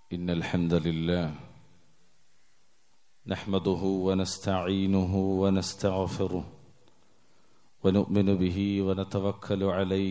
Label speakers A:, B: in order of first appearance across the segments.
A: إن الحمد لله نحمده ونستعينه ونستغفره ونؤمن به ونتوكل عليه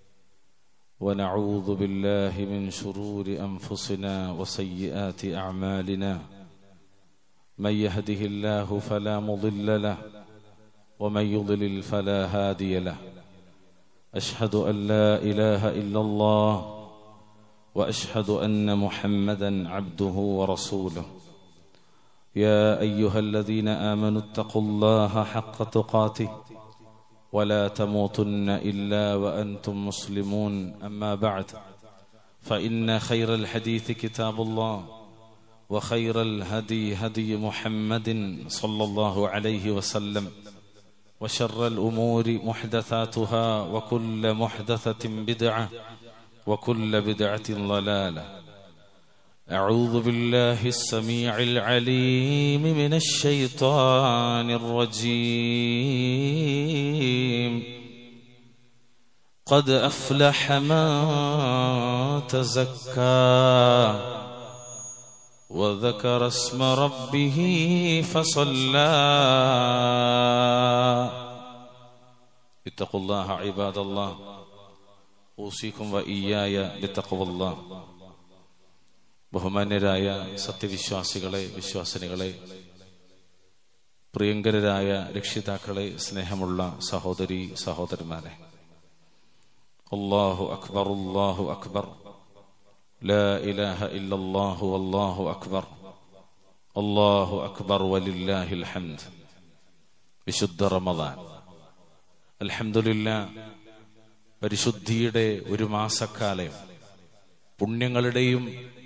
A: ونعوذ بالله من شرور أنفسنا وسيئات أعمالنا من يهده الله فلا مضل له ومن يضلل فلا هادي له أشهد أن لا إله إلا الله واشهد ان محمدا عبده ورسوله يا ايها الذين امنوا اتقوا الله حق تقاته ولا تموتن الا وانتم مسلمون اما بعد فان خير الحديث كتاب الله وخير الهدي هدي محمد صلى الله عليه وسلم وشر الامور محدثاتها وكل محدثه بدعه وكل بدعة ضلالة أعوذ بالله السميع العليم من الشيطان الرجيم قد أفلح من تزكى وذكر اسم ربه فصلى اتقوا الله عباد الله ഊസിക്കും വയ്യായ ബിത്തഖവല്ല ബഹുമാന്യരായ സത്യവിശ്വാസികളെ വിശ്വാസിനികളെ പ്രിയങ്കരായ രക്ഷിതാക്കളെ സ്നേഹമുള്ള സഹോദരി സഹോദരന്മാരെ അള്ളാഹു അക്ബർ അള്ളാഹു അക്ബർ ലാ ഇലാഹ ഇല്ലല്ലാഹു അല്ലാഹു അക്ബർ അല്ലാഹു അക്ബർ വലില്ലാഹിൽ ഹംദ് വിശുദ്ധ റമദാൻ അൽഹംദുലില്ലാ പരിശുദ്ധിയുടെ ഒരു മാസക്കാലം പുണ്യങ്ങളുടെയും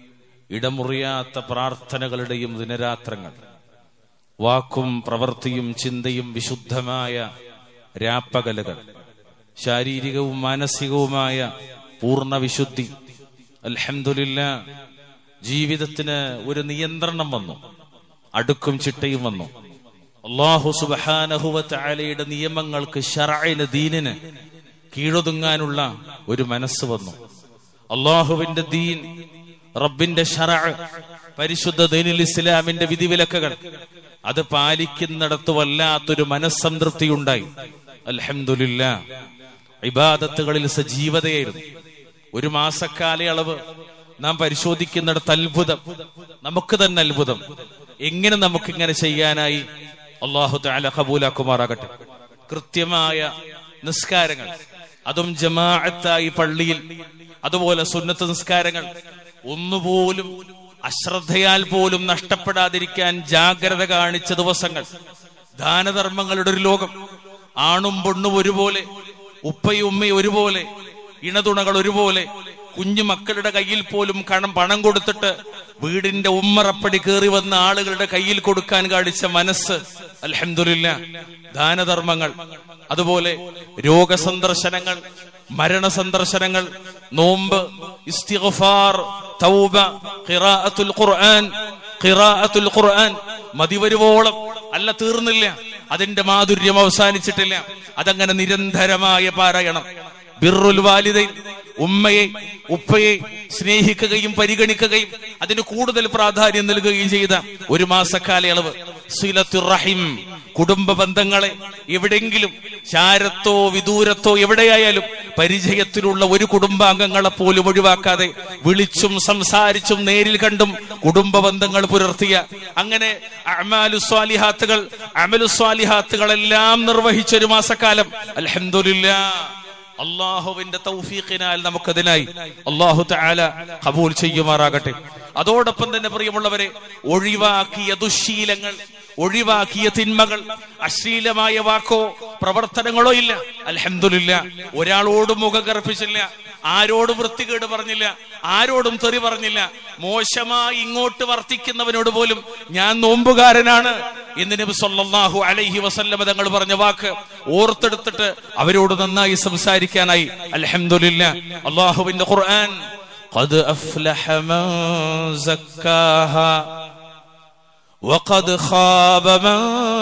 A: ഇടമുറിയാത്ത പ്രാർത്ഥനകളുടെയും ദിനരാത്രങ്ങൾ വാക്കും പ്രവൃത്തിയും ചിന്തയും വിശുദ്ധമായ രാപ്പകലുകൾ ശാരീരികവും മാനസികവുമായ പൂർണ്ണ വിശുദ്ധി അൽഹമില്ല ജീവിതത്തിന് ഒരു നിയന്ത്രണം വന്നു അടുക്കും ചിട്ടയും വന്നു അള്ളാഹു സുബാനഹുവലയുടെ നിയമങ്ങൾക്ക് ഷറൈന് ദീനിന് കീഴൊതുങ്ങാനുള്ള ഒരു മനസ്സ് വന്നു അള്ളാഹുവിന്റെ ദീൻ റബ്ബിന്റെ ഷറ പരിശുദ്ധ ദീനുൽ ഇസ്ലാമിന്റെ വിധിവിലക്കുകൾ അത് പാലിക്കുന്നിടത്ത് വല്ലാത്തൊരു മനസ്സംതൃപ്തി ഉണ്ടായി അലഹമില്ല ഇബാദത്തുകളിൽ സജീവതയായിരുന്നു ഒരു മാസക്കാലയളവ് നാം പരിശോധിക്കുന്നിടത്ത് അത്ഭുതം നമുക്ക് തന്നെ അത്ഭുതം എങ്ങനെ നമുക്ക് ഇങ്ങനെ ചെയ്യാനായി അള്ളാഹു താല കബൂലാക്കുമാറാകട്ടെ കൃത്യമായ നിസ്കാരങ്ങൾ അതും ജമാഅത്തായി പള്ളിയിൽ അതുപോലെ സുന്നത്ത് നിസ്കാരങ്ങൾ ഒന്നുപോലും അശ്രദ്ധയാൽ പോലും നഷ്ടപ്പെടാതിരിക്കാൻ ജാഗ്രത കാണിച്ച ദിവസങ്ങൾ ദാനധർമ്മങ്ങളുടെ ഒരു ലോകം ആണും പെണ്ണും ഒരുപോലെ ഉപ്പയും ഉമ്മയും ഒരുപോലെ ഇണതുണകൾ ഒരുപോലെ കുഞ്ഞു മക്കളുടെ കയ്യിൽ പോലും കണം പണം കൊടുത്തിട്ട് വീടിന്റെ ഉമ്മറപ്പടി കയറി വന്ന ആളുകളുടെ കയ്യിൽ കൊടുക്കാൻ കാണിച്ച മനസ്സ് അലഹമില്ല ദാനധർമ്മങ്ങൾ അതുപോലെ രോഗസന്ദർശനങ്ങൾ മരണ സന്ദർശനങ്ങൾ നോമ്പ് ഇസ്തിഗ്ഫാർ തൗബ ഖിറാഅത്തുൽ ഖുർആൻ ഖിറാഅത്തുൽ ഖുർആൻ മതിവരുവോളം അല്ല തീർന്നില്ല അതിന്റെ മാധുര്യം അവസാനിച്ചിട്ടില്ല അതങ്ങനെ നിരന്തരമായ പാരായണം ബിറുൽ വാലിദൈൻ ഉമ്മയെ ഉപ്പയെ സ്നേഹിക്കുകയും പരിഗണിക്കുകയും അതിന് കൂടുതൽ പ്രാധാന്യം നൽകുകയും ചെയ്ത ഒരു മാസക്കാലയളവ് റഹിം കുടുംബ ബന്ധങ്ങളെ എവിടെങ്കിലും ചാരത്തോ വിദൂരത്തോ എവിടെയായാലും പരിചയത്തിലുള്ള ഒരു കുടുംബാംഗങ്ങളെ പോലും ഒഴിവാക്കാതെ വിളിച്ചും സംസാരിച്ചും നേരിൽ കണ്ടും കുടുംബ ബന്ധങ്ങൾ പുലർത്തിയ അങ്ങനെ അമാലു സ്വാലിഹാത്തുകൾ അമലു സ്വാലിഹാത്തുകളെല്ലാം നിർവഹിച്ച ഒരു മാസക്കാലം അലഹമില്ല അള്ളാഹുവിന്റെ തൗഫീഖിനാൽ നമുക്കതിനായി അള്ളാഹു താല കബൂൽ ചെയ്യുമാറാകട്ടെ അതോടൊപ്പം തന്നെ പ്രിയമുള്ളവരെ ഒഴിവാക്കിയ ദുശീലങ്ങൾ ഒഴിവാക്കിയ തിന്മകൾ അശ്ലീലമായ വാക്കോ പ്രവർത്തനങ്ങളോ ഇല്ല അലഹമില്ല ഒരാളോടും മുഖം കറുപ്പിച്ചില്ല ആരോടും വൃത്തികേട് പറഞ്ഞില്ല ആരോടും തെറി പറഞ്ഞില്ല മോശമായി ഇങ്ങോട്ട് വർത്തിക്കുന്നവനോട് പോലും ഞാൻ നോമ്പുകാരനാണ് എന്ന് നബി സല്ലല്ലാഹു അലൈഹി വസല്ലമ തങ്ങൾ പറഞ്ഞ വാക്ക് ഓർത്തെടുത്തിട്ട് അവരോട് നന്നായി സംസാരിക്കാനായി അൽഹംദുലില്ല അള്ളാഹുവിന്റെ ഖുർആൻ قد أفلح من زكاها وقد خاب من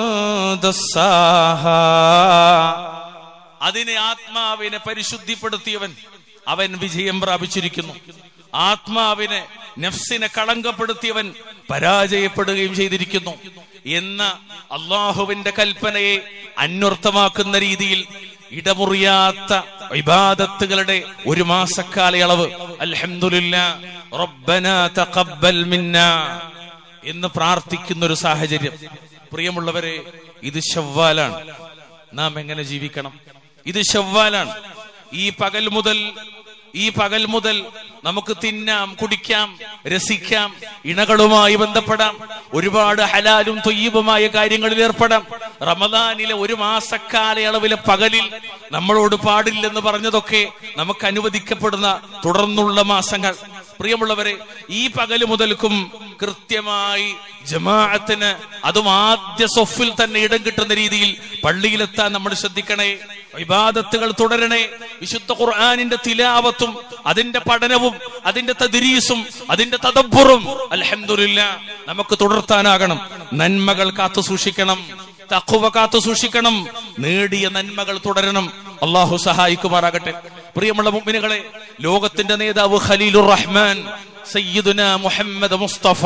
A: دساها അതിനെ ആത്മാവിനെ പരിശുദ്ധിപ്പെടുത്തിയവൻ അവൻ വിജയം പ്രാപിച്ചിരിക്കുന്നു ആത്മാവിനെ നഫ്സിനെ കളങ്കപ്പെടുത്തിയവൻ പരാജയപ്പെടുകയും ചെയ്തിരിക്കുന്നു എന്ന അള്ളാഹുവിന്റെ കൽപ്പനയെ അന്വർത്ഥമാക്കുന്ന രീതിയിൽ ഇടമുറിയാത്ത ഇബാദത്തുകളുടെ ഒരു മാസക്കാലയളവ് അൽഹംദുലില്ല റബ്ബന തഖബ്ബൽ മിന്ന എന്ന് പ്രാർത്ഥിക്കുന്ന ഒരു സാഹചര്യം പ്രിയമുള്ളവരെ ഇത് ഷവ്വാലാണ് നാം എങ്ങനെ ജീവിക്കണം ഇത് ഷവ്വാലാണ് ഈ പകൽ മുതൽ ഈ പകൽ മുതൽ നമുക്ക് തിന്നാം കുടിക്കാം രസിക്കാം ഇണകളുമായി ബന്ധപ്പെടാം ഒരുപാട് ഹലാലും തൊയ്യബുമായ കാര്യങ്ങളിൽ ഏർപ്പെടാം റമദാനിലെ ഒരു മാസക്കാലയളവിലെ പകലിൽ നമ്മളോട് പാടില്ലെന്ന് പറഞ്ഞതൊക്കെ നമുക്ക് അനുവദിക്കപ്പെടുന്ന തുടർന്നുള്ള മാസങ്ങൾ പ്രിയമുള്ളവരെ ഈ പകല് മുതൽക്കും കൃത്യമായി ജമാഅത്തിന് അതും ആദ്യ സൊഫിൽ തന്നെ ഇടം കിട്ടുന്ന രീതിയിൽ പള്ളിയിലെത്താൻ നമ്മൾ ശ്രദ്ധിക്കണേ വിവാദത്തുകൾ തുടരണേ വിശുദ്ധ ഖുർആാനിന്റെ തിലാവത്തും അതിന്റെ പഠനവും അതിന്റെ തദ്രീസും അതിന്റെ തദബ്ബുറും അൽഹംദുലില്ല നമുക്ക് തുടർത്താനാകണം നന്മകൾ കാത്തു സൂക്ഷിക്കണം തഖുവ കാത്തു സൂക്ഷിക്കണം നേടിയ നന്മകൾ തുടരണം അള്ളാഹു സഹായിക്കുമാറാകട്ടെ പ്രിയമുള്ള മുഅ്മിനുകളെ ലോകത്തിന്റെ നേതാവ് ഖലീലുർ റഹ്മാൻ സയ്യിദുന മുഹമ്മദ് മുസ്തഫ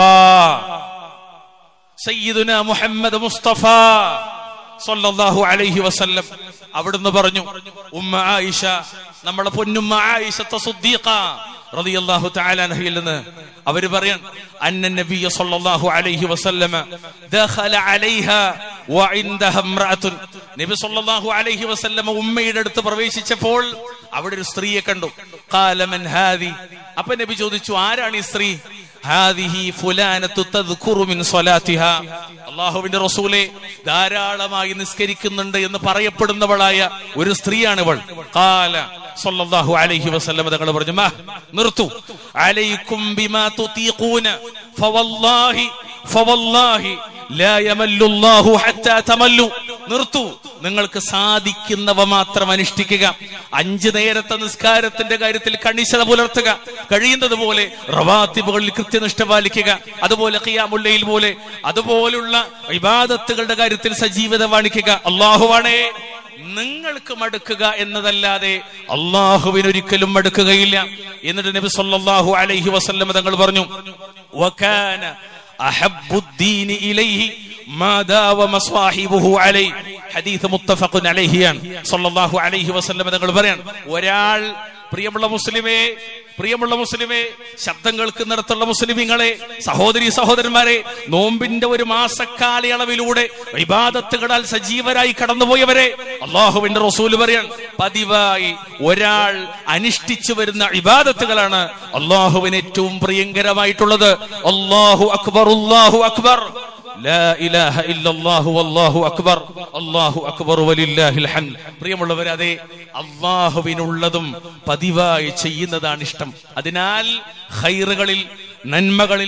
A: സയ്യിദുന മുഹമ്മദ് മുസ്തഫ സല്ലല്ലാഹു അലൈഹി വസല്ലം അവിടുന്ന് പറഞ്ഞു ഉമ്മ ആയിഷ നമ്മളെ പൊന്നുമ്മ ആയിഷ സുദ്ദീഖ റളിയല്ലാഹു തആല അൻഹയിൽ നിന്ന് അവര് പറയാൻ അന്ന നബിയ സല്ലല്ലാഹു അലൈഹി വസല്ലമ ദഖല അലൈഹ വഇൻദഹ ഇംറഅത്തുൻ നബി സല്ലല്ലാഹു അലൈഹി വസല്ലമ ഉമ്മയുടെ അടുത്ത് പ്രവേശിച്ചപ്പോൾ അവിടെ ഒരു സ്ത്രീയെ കണ്ടു ഖാല മൻ ഹാദി അപ്പൊ നബി ചോദിച്ചു ആരാണ് ഈ സ്ത്രീ ഹാദിഹി ഫുലാനത്തു തദ്കുറു മിൻ സ്വലാത്തിഹാ അള്ളാഹുവിന്റെ റസൂലെ ധാരാളമായി നിസ്കരിക്കുന്നുണ്ട് എന്ന് പറയപ്പെടുന്നവളായ ഒരു സ്ത്രീയാണ് ഇവൾ കാല സല്ലല്ലാഹു അലൈഹി വസല്ലം തങ്ങൾ പറഞ്ഞു മാ നിർത്തു അലൈക്കും ബിമാ തുതീഖൂന ഫവല്ലാഹി ഫവല്ലാഹി ലാ യമല്ലു അല്ലാഹു ഹത്താ തമല്ലു നിർത്തു നിങ്ങൾക്ക് സാധിക്കുന്നവ മാത്രം അനുഷ്ഠിക്കുക അഞ്ചു നേരത്തെ നിസ്കാരത്തിന്റെ കാര്യത്തിൽ കണിശത പുലർത്തുക കഴിയുന്നത് പോലെ റവാത്തിബുകളിൽ കൃത്യനിഷ്ഠ പാലിക്കുക അതുപോലെ ഖിയാമുല്ലയിൽ പോലെ അതുപോലുള്ള ഇബാദത്തുകളുടെ കാര്യത്തിൽ സജീവത കാണിക്കുക അള്ളാഹുവാണേ നിങ്ങൾക്ക് മടുക്കുക എന്നതല്ലാതെ അള്ളാഹുവിന് ഒരിക്കലും മടുക്കുകയില്ല എന്നിട്ട് നബി സല്ലല്ലാഹു അലൈഹി വസല്ലം തങ്ങൾ പറഞ്ഞു വകാന അഹബ്ബുദ്ദീനി ഇലൈഹി മാ ദാവമ സ്വാഹിബുഹു അലൈ ഹദീസ് മുത്തഫഖുൻ അലൈഹിയാണ് സല്ലല്ലാഹു അലൈഹി വസല്ലം തങ്ങൾ പറയാൻ ഒരാൾ പ്രിയമുള്ള മുസ്ലിമേ പ്രിയമുള്ള മുസ്ലിമേ ശബ്ദം കേൾക്കുന്നിടത്തുള്ള മുസ്ലിമീങ്ങളെ സഹോദരി സഹോദരന്മാരെ നോമ്പിന്റെ ഒരു മാസക്കാലയളവിലൂടെ വിവാദത്തുകളാൽ സജീവരായി കടന്നുപോയവരെ അള്ളാഹുവിന്റെ റസൂല് പറയാൻ പതിവായി ഒരാൾ അനുഷ്ഠിച്ചു വരുന്ന ഇബാദത്തുകളാണ് അള്ളാഹുവിന് ഏറ്റവും പ്രിയങ്കരമായിട്ടുള്ളത് അള്ളാഹു അക്ബർ അള്ളാഹു അക്ബർ لا إله إلا الله والله أكبر الله أكبر ولله الحمد പ്രിയമുള്ളവരെ അതെ അള്ളാഹുവിനുള്ളതും പതിവായി ചെയ്യുന്നതാണ് ഇഷ്ടം അതിനാൽ ഹൈറുകളിൽ നന്മകളിൽ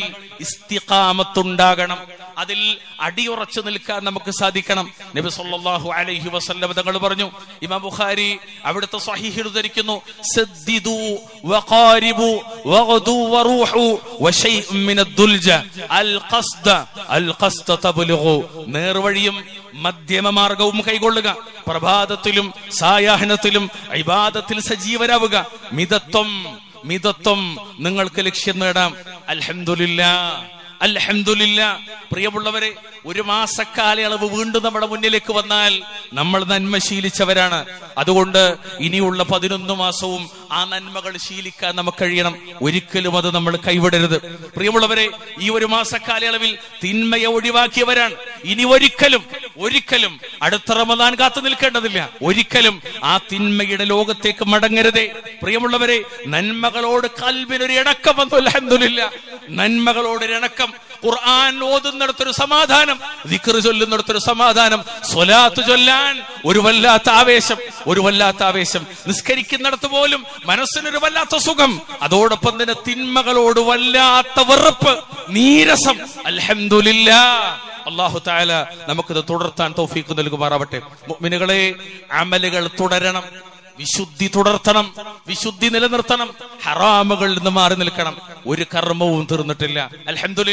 A: ഇസ്തിഖാമത്തുണ്ടാകണം അതിൽ അടിയുറച്ചു നിൽക്കാൻ നമുക്ക് സാധിക്കണം നബി സല്ലല്ലാഹു അലൈഹി വസല്ലം തങ്ങൾ പറഞ്ഞു ഇമാം ബുഖാരി അവിടുത്തെ സ്വഹീഹിൽ ഉദ്ധരിക്കുന്നു സദ്ദിദു വഖാരിബു വഗ്ദു വറൂഹു വശൈഉം മിനദ്ദുൽജ അൽ ഖസ്ദ അൽ ഖസ്ദ തബ്ലുഗു നേർവഴിയും മധ്യമ മാർഗവും കൈകൊള്ളുക പ്രഭാതത്തിലും സായാഹ്നത്തിലും ഇബാദത്തിൽ സജീവരാവുക മിതത്വം മിതത്വം നിങ്ങൾക്ക് ലക്ഷ്യം നേടാം അൽഹംദുലില്ലാ അൽഹംദുലില്ല പ്രിയമുള്ളവരെ ഒരു മാസക്കാലയളവ് വീണ്ടും നമ്മുടെ മുന്നിലേക്ക് വന്നാൽ നമ്മൾ നന്മ ശീലിച്ചവരാണ് അതുകൊണ്ട് ഇനിയുള്ള പതിനൊന്ന് മാസവും ആ നന്മകൾ ശീലിക്കാൻ നമുക്ക് കഴിയണം ഒരിക്കലും അത് നമ്മൾ കൈവിടരുത് പ്രിയമുള്ളവരെ ഈ ഒരു മാസക്കാലയളവിൽ തിന്മയെ ഒഴിവാക്കിയവരാണ് ഇനി ഒരിക്കലും ഒരിക്കലും അടുത്ത റമദാൻ കാത്തു നിൽക്കേണ്ടതില്ല ഒരിക്കലും ആ തിന്മയുടെ ലോകത്തേക്ക് മടങ്ങരുതേ പ്രിയമുള്ളവരെ നന്മകളോട് കൽവിനൊരു ഇണക്കം വന്നു അൽഹംദുലില്ല നന്മകളോട് ഒരു ഇണക്കം ഖുർആൻ ഓതുന്നിടത്തൊരു സമാധാനം ദിക്ർ ചൊല്ലുന്നിടത്തൊരു സമാധാനം സ്വലാത്ത് ചൊല്ലാൻ ഒരു വല്ലാത്ത ആവേശം ഒരു വല്ലാത്ത ആവേശം നിസ്കരിക്കുന്നിടത്ത് പോലും മനസ്സിനൊരു വല്ലാത്ത സുഖം അതോടൊപ്പം തന്നെ തിന്മകളോട് വല്ലാത്ത വെറുപ്പ് നീരസം അൽഹംദുലില്ലാ അള്ളാഹു താല നമുക്കിത് തുടർത്താൻ തൗഫീഖ് നൽകുമാറാവട്ടെ മുഅ്മിനുകളെ അമലുകൾ തുടരണം വിശുദ്ധി തുടർത്തണം വിശുദ്ധി നിലനിർത്തണം ഹറാമുകളിൽ നിന്ന് മാറി നിൽക്കണം ഒരു കർമ്മവും തീർന്നിട്ടില്ല അൽഹംദുലില്ല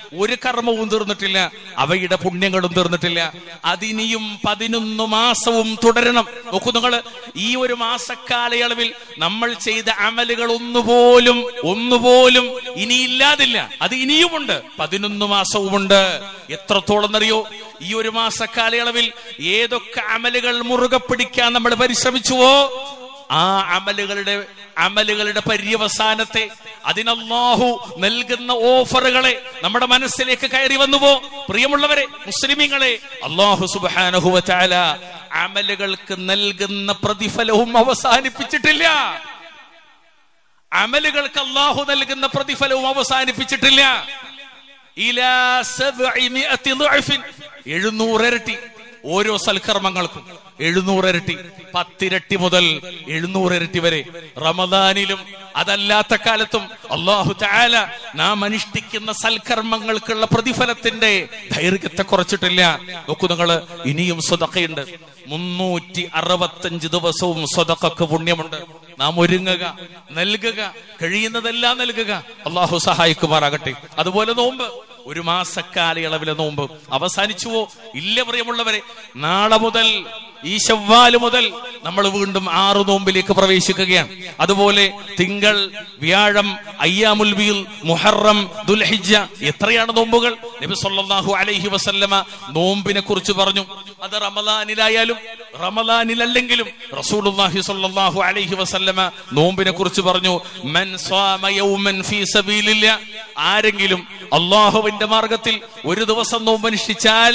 A: ഒരു കർമ്മവും തീർന്നിട്ടില്ല അവയുടെ പുണ്യങ്ങളും തീർന്നിട്ടില്ല അതിനിയും പതിനൊന്ന് മാസവും തുടരണം നോക്കൂ നിങ്ങള് ഈ ഒരു മാസക്കാലയളവിൽ നമ്മൾ ചെയ്ത അമലുകൾ ഒന്നുപോലും ഒന്നുപോലും ഇനി ഇല്ലാതില്ല അത് ഇനിയുമുണ്ട് പതിനൊന്ന് മാസവുമുണ്ട് എത്രത്തോളം അറിയോ ഈ ഒരു മാസക്കാലയളവിൽ ഏതൊക്കെ അമലുകൾ മുറുകെ പിടിക്കാൻ നമ്മൾ പരിശ്രമിച്ചുവോ ആ അമലുകളുടെ അമലുകളുടെ പര്യവസാനത്തെ അതിനല്ലാഹു നൽകുന്ന ഓഫറുകളെ നമ്മുടെ മനസ്സിലേക്ക് കയറി വന്നുവോ പ്രിയമുള്ളവരെ മുസ്ലിമീങ്ങളെ അള്ളാഹു സുബാനഹുവ ചാല അമലുകൾക്ക് നൽകുന്ന പ്രതിഫലവും അവസാനിപ്പിച്ചിട്ടില്ല അമലുകൾക്ക് അള്ളാഹു നൽകുന്ന പ്രതിഫലവും അവസാനിപ്പിച്ചിട്ടില്ല ഇലാ സബ്ഇമിഅത്തി ളുഅഫിൻ. എഴുന്നൂറ് ഇരട്ടി ഓരോ സൽക്കർമ്മങ്ങൾക്കും എഴുന്നൂറ് ഇരട്ടി പത്തിരട്ടി മുതൽ എഴുന്നൂറ് ഇരട്ടി വരെ റമദാനിലും അതല്ലാത്ത കാലത്തും അള്ളാഹു താല നാം അനുഷ്ഠിക്കുന്ന സൽക്കർമ്മങ്ങൾക്കുള്ള പ്രതിഫലത്തിന്റെ ദൈർഘ്യത്തെ കുറച്ചിട്ടില്ല നോക്കൂ നിങ്ങള് ഇനിയും സ്വതക്കയുണ്ട് മുന്നൂറ്റി അറുപത്തഞ്ച് ദിവസവും സ്വതക്കക്ക് പുണ്യമുണ്ട് നാം ഒരുങ്ങുക നൽകുക കഴിയുന്നതെല്ലാം നൽകുക അള്ളാഹു സഹായിക്കുമാറാകട്ടെ അതുപോലെ നോമ്പ് ഒരു മാസക്കാലയളവിലെ നോമ്പ് അവസാനിച്ചുവോ ഇല്ല പ്രിയമുള്ളവരെ നാളെ മുതൽ ഈ ശവ്വാല് മുതൽ നമ്മൾ വീണ്ടും ആറ് നോമ്പിലേക്ക് പ്രവേശിക്കുകയാണ് അതുപോലെ തിങ്കൾ വ്യാഴം അയ്യാമുൽ ബീൽ മുഹറം ദുൽഹിജ്ജ എത്രയാണ് നോമ്പുകൾ നബി സല്ലല്ലാഹു അലൈഹി വസല്ലമ നോമ്പിനെ കുറിച്ച് പറഞ്ഞു അത് റമദാനിലായാലും റമദാനിലല്ലെങ്കിലും റസൂലുള്ളാഹി സ്വല്ലല്ലാഹു അലൈഹി വസല്ലമ നോമ്പിനെ കുറിച്ച് പറഞ്ഞു മൻ സ്വാമ യൗമൻ ഫീ സബീലില്ല ആരെങ്കിലും അള്ളാഹുവിന്റെ മാർഗത്തിൽ ഒരു ദിവസം നോമ്പ് അനുഷ്ഠിച്ചാൽ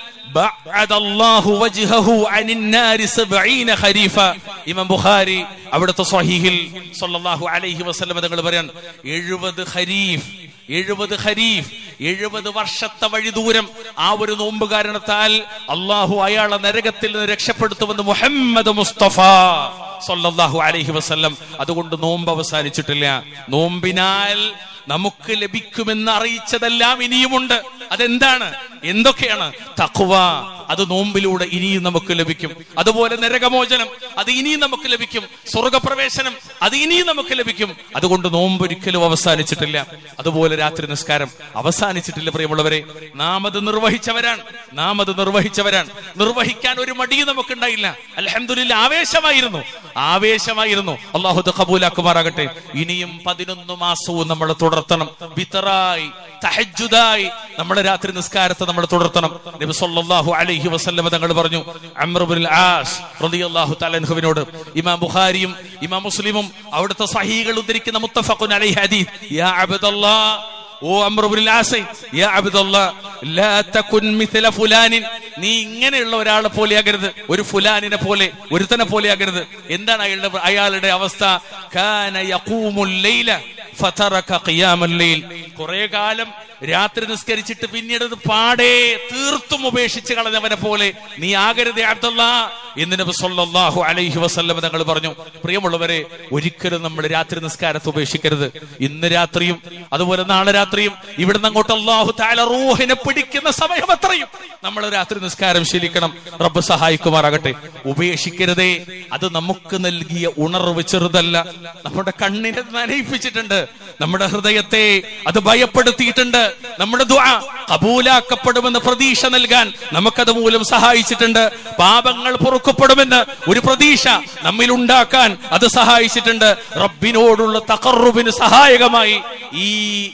A: بعد الله وجهه عن النار سبعين خريفا ഇമാം ബുഖാരി അവിടുത്തെ സ്വഹീഹിൽ സല്ലല്ലാഹു അലൈഹി വസല്ലം തങ്ങൾ പറയാൻ എഴുപത് ഖരീഫ് എഴുപത് ഖരീഫ് എഴുപത് വർഷത്തെ വഴി ദൂരം ആ ഒരു നോമ്പ് കാരണത്താൽ അള്ളാഹു അയാളെ നരകത്തിൽ നിന്ന് രക്ഷപ്പെടുത്തുമെന്ന് മുഹമ്മദ് മുസ്തഫ സല്ലല്ലാഹു അലൈഹി വസല്ലം അതുകൊണ്ട് നോമ്പ് അവസാനിച്ചിട്ടില്ല നോമ്പിനാൽ നമുക്ക് ലഭിക്കുമെന്ന് അറിയിച്ചതെല്ലാം ഇനിയുമുണ്ട് അതെന്താണ് എന്തൊക്കെയാണ് തഖ്വ അത് നോമ്പിലൂടെ ഇനിയും നമുക്ക് ലഭിക്കും അതുപോലെ നരകമോചനം അത് ഇനിയും നമുക്ക് ലഭിക്കും സ്വർഗപ്രവേശനം അത് ഇനിയും നമുക്ക് ലഭിക്കും അതുകൊണ്ട് നോമ്പ് ഒരിക്കലും അവസാനിച്ചിട്ടില്ല അതുപോലെ രാത്രി നിസ്കാരം അവസാനിച്ചിട്ടില്ല പ്രിയമുള്ളവരെ നാം അത് നിർവഹിച്ചവരാണ് നാം അത് നിർവഹിച്ചവരാണ് നിർവഹിക്കാൻ ഒരു മടിയും നമുക്കുണ്ടായില്ല അലഹമില്ല ആവേശമായിരുന്നു ആവേശമായിരുന്നു അള്ളാഹു കബൂലാക്കുമാറാകട്ടെ ഇനിയും പതിനൊന്ന് മാസവും നമ്മൾ തുടർത്തണം വിത്തറായി തഹജുദായി നമ്മുടെ രാത്രി നിസ്കാരത്തെ നമ്മൾ തുടർത്തണം നബി സല്ലല്ലാഹു അലൈഹി വസല്ലമ തങ്ങൾ പറഞ്ഞു അമ്രുബിൻ ആസ് റളിയല്ലാഹു തആല അൻഹുവിനോട് ഇമാം ബുഖാരിയും ഇമാം മുസ്ലിമും അവിടുത്തെ സഹീകൾ ഉദ്ധരിക്കുന്ന മുത്തഫഖുൻ അലൈഹി ഹദീസ് യാ അബ്ദല്ലാഹ് ഓ അമ്രുബിൻ ആസൈ യാ അബ്ദല്ലാഹ് ലാ തകുൻ മിഥല ഫുലാനിൻ നീ ഇങ്ങനെയുള്ള ഒരാളെ പോലെയാകരുത് ഒരു ഫുലാനിനെ പോലെ ഒരുത്തനെ പോലെയാകരുത് എന്താണ് അയാളുടെ അയാളുടെ അവസ്ഥ കാന യഖൂമുൽ ലൈല ഫതറക ഖിയാമൽ ലൈൽ കുറെ കാലം രാത്രി നിസ്കരിച്ചിട്ട് പിന്നീട് അത് പാടേ തീർത്തും ഉപേക്ഷിച്ച് കളഞ്ഞവനെ പോലെ നീ ആകരുതേ അബ്ദുള്ള എന്ന് നബി സല്ലല്ലാഹു അലൈഹി വസല്ലം തങ്ങൾ പറഞ്ഞു പ്രിയമുള്ളവരെ ഒരിക്കലും നമ്മൾ രാത്രി നിസ്കാരത്തെ ഉപേക്ഷിക്കരുത് ഇന്ന് രാത്രിയും അതുപോലെ നാളെ രാത്രിയും ഇവിടുന്ന് അങ്ങോട്ട് അള്ളാഹു താല റൂഹിനെ പിടിക്കുന്ന സമയം അത്രയും നമ്മൾ രാത്രി നിസ്കാരം ശീലിക്കണം റബ്ബ് സഹായിക്കുമാറാകട്ടെ ഉപേക്ഷിക്കരുതേ അത് നമുക്ക് നൽകിയ ഉണർവ് ചെറുതല്ല നമ്മുടെ കണ്ണിനെ നനയിപ്പിച്ചിട്ടുണ്ട് നമ്മുടെ ഹൃദയത്തെ അത് ഭയപ്പെടുത്തിയിട്ടുണ്ട് നമ്മുടെ ദുആ കബൂലാക്കപ്പെടുമെന്ന് പ്രതീക്ഷ നൽകാൻ നമുക്കത് മൂലം സഹായിച്ചിട്ടുണ്ട് പാപങ്ങൾ പൊറുക്കപ്പെടുമെന്ന് ഒരു പ്രതീക്ഷ നമ്മിൽ ഉണ്ടാക്കാൻ അത് സഹായിച്ചിട്ടുണ്ട് റബ്ബിനോടുള്ള തകറുവിന് സഹായകമായി ഈ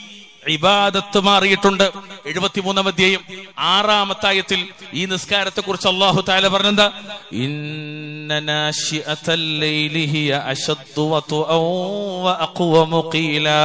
A: ഇബാദത്ത് മാറിയിട്ടുണ്ട് എഴുപത്തിമൂന്നാം അധ്യായം ആറാമത്തായത്തിൽ ഈ നിസ്കാരത്തെ കുറിച്ച് അള്ളാഹു താല പറഞ്ഞെന്താ ഇന്ന നാശിഅത്തൽ ലൈലി ഹിയ അശദ്ദു വതുഅൻ വഅഖ്വമു ഖീലാ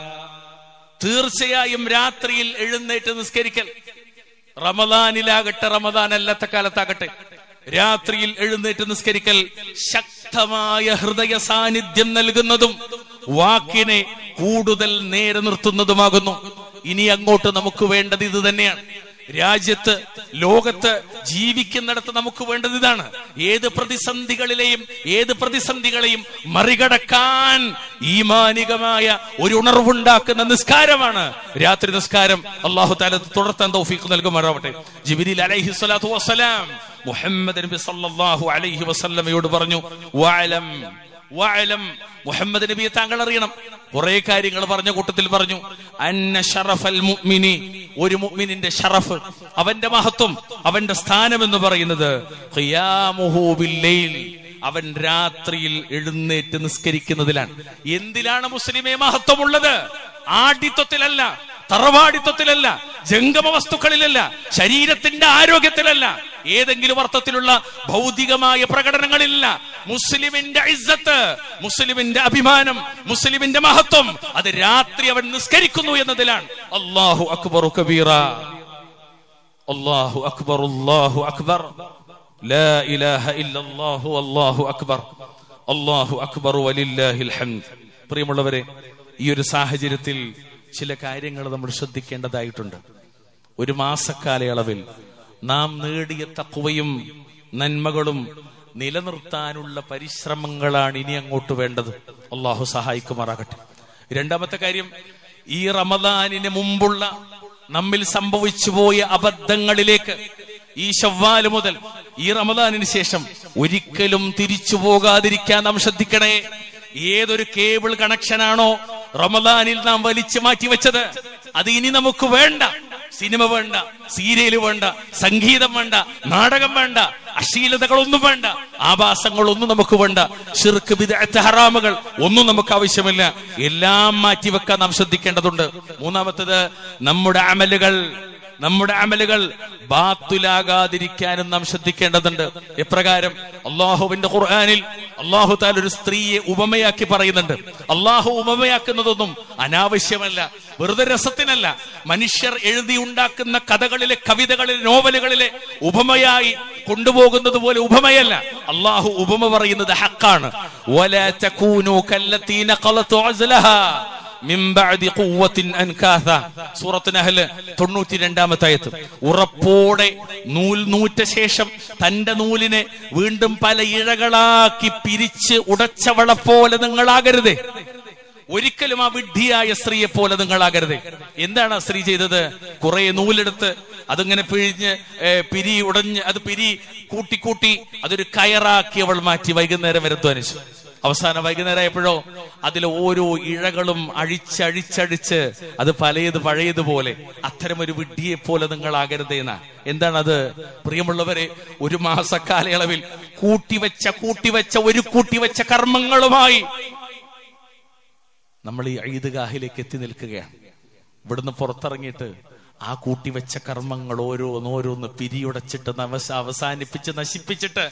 A: തീർച്ചയായും രാത്രിയിൽ എഴുന്നേറ്റ് നിസ്കരിക്കൽ റമദാനിലാകട്ടെ റമദാൻ അല്ലാത്ത കാലത്താകട്ടെ രാത്രിയിൽ എഴുന്നേറ്റ് നിസ്കരിക്കൽ ശക്തമായ ഹൃദയ സാന്നിധ്യം നൽകുന്നതും വാക്കിനെ കൂടുതൽ നേരെ നിർത്തുന്നതുമാകുന്നു ഇനി അങ്ങോട്ട് നമുക്ക് വേണ്ടത് ഇത് തന്നെയാണ് രാജ്യത്ത് ലോകത്ത് ജീവിക്കുന്നിടത്ത് നമുക്ക് വേണ്ടത് ഇതാണ് ഏത് പ്രതിസന്ധികളിലെയും ഏത് പ്രതിസന്ധികളെയും മറികടക്കാൻ ഈമാനികമായ ഒരു ഉണർവുണ്ടാക്കുന്ന നിസ്കാരമാണ് രാത്രി നിസ്കാരം അള്ളാഹു താല തുടർത്താൻ തൗഫീഖ് നൽകുമാറാവട്ടെ ജിബിരിൽ അലൈഹി സ്വലാത്തു വസ്സലാം മുഹമ്മദ് നബി സല്ലല്ലാഹു അലൈഹി വസല്ലമയോട് പറഞ്ഞു വഅലം വഅലം മുഹമ്മദ് നബിയെ താങ്കൾ അറിയണം കുറെ കാര്യങ്ങൾ പറഞ്ഞ കൂട്ടത്തിൽ പറഞ്ഞു അന്ന ഷറഫൽ മുഅ്മിനി ഒരു മുഅ്മിനിന്റെ ഷറഫ് അവന്റെ മഹത്വം അവന്റെ സ്ഥാനം എന്ന് പറയുന്നത് ഖിയാമുഹു ബില്ലൈൽ അവൻ രാത്രിയിൽ എഴുന്നേറ്റ് നിസ്കരിക്കുന്നതിലാണ് എന്തിലാണ് മുസ്ലിമെ മഹത്വമുള്ളത് ആഡിത്വത്തിലല്ല തറവാടിത്വത്തിലല്ല ജംഗമ വസ്തുക്കളിലല്ല ശരീരത്തിന്റെ ആരോഗ്യത്തിലല്ല ഏതെങ്കിലും അർത്ഥത്തിലുള്ള ഭൗതികമായ പ്രകടനങ്ങളില്ല മുസ്ലിമിന്റെ ഇസ്സത്ത് മുസ്ലിമിന്റെ അഭിമാനം മുസ്ലിമിന്റെ മഹത്വം അത് രാത്രി അവൻ നിസ്കരിക്കുന്നു എന്നതിലാണ് അള്ളാഹു അക്ബർ കബീറ അള്ളാഹു അക്ബർ അള്ളാഹു അക്ബർ لا إله إلا الله والله أكبر الله أكبر ولله الحمد പ്രിയമുള്ളവരെ ഈ ഒരു സാഹചര്യത്തിൽ ചില കാര്യങ്ങൾ നമ്മൾ ശ്രദ്ധിക്കേണ്ടതായിട്ടുണ്ട് ഒരു മാസക്കാലയളവിൽ നാം നേടിയ തക്കുവയും നന്മകളും നിലനിർത്താനുള്ള പരിശ്രമങ്ങളാണ് ഇനി അങ്ങോട്ട് വേണ്ടത് അള്ളാഹു സഹായിക്കുമാറാകട്ടെ രണ്ടാമത്തെ കാര്യം ഈ റമദാനിന് മുമ്പുള്ള നമ്മിൽ സംഭവിച്ചു പോയ അബദ്ധങ്ങളിലേക്ക് ഈ ശവ്വാല് മുതൽ ഈ റമദാനിന് ശേഷം ഒരിക്കലും തിരിച്ചു പോകാതിരിക്കാൻ നാം ശ്രദ്ധിക്കണേ ഏതൊരു കേബിൾ കണക്ഷനാണോ റമദാനിൽ നാം വലിച്ചു മാറ്റി വെച്ചത് അത് ഇനി നമുക്ക് വേണ്ട സിനിമ വേണ്ട സീരിയല് വേണ്ട സംഗീതം വേണ്ട നാടകം വേണ്ട അശ്ലീലതകളൊന്നും വേണ്ട ആഭാസങ്ങളൊന്നും നമുക്ക് വേണ്ട ഷിർക്ക് ബിദഅത്ത് ഹറാമുകൾ ഒന്നും നമുക്ക് ആവശ്യമില്ല എല്ലാം മാറ്റിവെക്കാൻ നാം ശ്രദ്ധിക്കേണ്ടതുണ്ട് മൂന്നാമത്തത് നമ്മുടെ അമലുകൾ നമ്മുടെ അമലുകൾ ബാത്തുലാകാതിരിക്കാനും നാം ശ്രദ്ധിക്കേണ്ടതുണ്ട് എപ്രകാരം അള്ളാഹുവിന്റെ ഖുർആാനിൽ അള്ളാഹു താൽ ഒരു സ്ത്രീയെ ഉപമയാക്കി പറയുന്നുണ്ട് അള്ളാഹു ഉപമയാക്കുന്നതൊന്നും അനാവശ്യമല്ല വെറുതെ രസത്തിനല്ല മനുഷ്യർ എഴുതി ഉണ്ടാക്കുന്ന കഥകളിലെ കവിതകളിലെ നോവലുകളിലെ ഉപമയായി കൊണ്ടുപോകുന്നത് പോലെ ഉപമയല്ല അള്ളാഹു ഉപമ പറയുന്നത് ഹക്കാണ് وَلَا تَكُونُوا كَالَّتِي نَقَضَتْ عَزْلَهَا മിൻ ബഅദി ഖുവ്വത്തിൻ അൻകാഥ സൂറത്ത് നഹല് തൊണ്ണൂറ്റി രണ്ടാമത്തെ ആയത്ത് ഉറപ്പോടെ നൂൽ നൂറ്റ ശേഷം തന്റെ നൂലിനെ വീണ്ടും പല ഇഴകളാക്കി പിരിച്ച് ഉടച്ചവളെ പോലെ നിങ്ങളാകരുതേ ഒരിക്കലും ആ വിഡ്ഢിയായ സ്ത്രീയെ പോലെ നിങ്ങളാകരുത് എന്താണ് ആ സ്ത്രീ ചെയ്തത് കുറെ നൂലെടുത്ത് അതിങ്ങനെ പിഴിഞ്ഞ് ഏ, പിരി ഉടഞ്ഞ് അത് പിരി കൂട്ടി കൂട്ടി അതൊരു കയറാക്കി അവൾ മാറ്റി വൈകുന്നേരം വരെ ധ്വനിച്ചു അവസാനം വൈകുന്നേരം ആയപ്പോഴോ അതിലെ ഓരോ ഇഴകളും അഴിച്ചഴിച്ചഴിച്ച് അത് പലയത് പഴയതുപോലെ അത്തരം ഒരു വിഡ്ഢിയെ പോലെ നിങ്ങളാകരുത് എന്നാ എന്താണത് പ്രിയമുള്ളവരെ ഒരു മാസ കാലയളവിൽ കൂട്ടിവെച്ച കൂട്ടിവെച്ച ഒരു കൂട്ടിവെച്ച കർമ്മങ്ങളുമായി നമ്മൾ ഈ ഈദ്ഗാഹിലേക്ക് എത്തി നിൽക്കുകയാണ് ഇവിടുന്ന് പുറത്തിറങ്ങിയിട്ട് ആ കൂട്ടിവെച്ച കർമ്മങ്ങൾ ഓരോന്നോരോന്ന് പിരിയുടച്ചിട്ട് നവസ അവസാനിപ്പിച്ച് നശിപ്പിച്ചിട്ട്